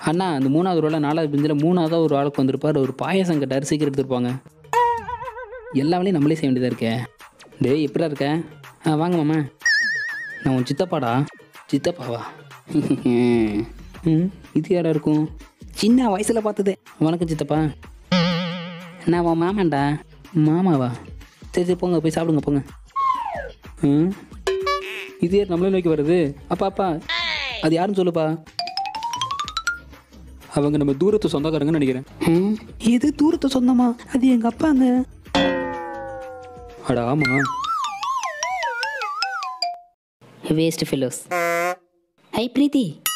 அண்ணா அந்த மூணாவது ரோல நாலாவது பெஞ்சில் மூணாவதாக ஒரு ஆளுக்கு வந்திருப்பார் ஒரு பாயசம் கட்டார் சீக்கிரம் எடுத்துருப்பாங்க எல்லா வேலையும் நம்மளே செய்ய வேண்டியதாக இருக்கே டேய் எப்படிடா இருக்க ஆ வாங்க மாமா நான் உன் சித்தப்பாடா சித்தப்பாவா ம் இது யாரா இருக்கும் சின்ன வயசில் பார்த்தது வணக்கம் சித்தப்பா நான் உன் மாமாண்டா மாமாவா சரி சரி போங்க போய் சாப்பிடுங்க போங்க ம் இது யார் நம்மளே நோக்கி வருது அப்பா அப்பா அது யாருன்னு சொல்லுப்பா அவங்க நம்ம தூரத்து சொந்தக்காரங்கன்னு நினைக்கிறேன் எது தூரத்து சொந்தமா அது எங்க அப்பாங்க அட ஆமா வேஸ்ட் ஃபெலோஸ் ஹை பிரீத்தி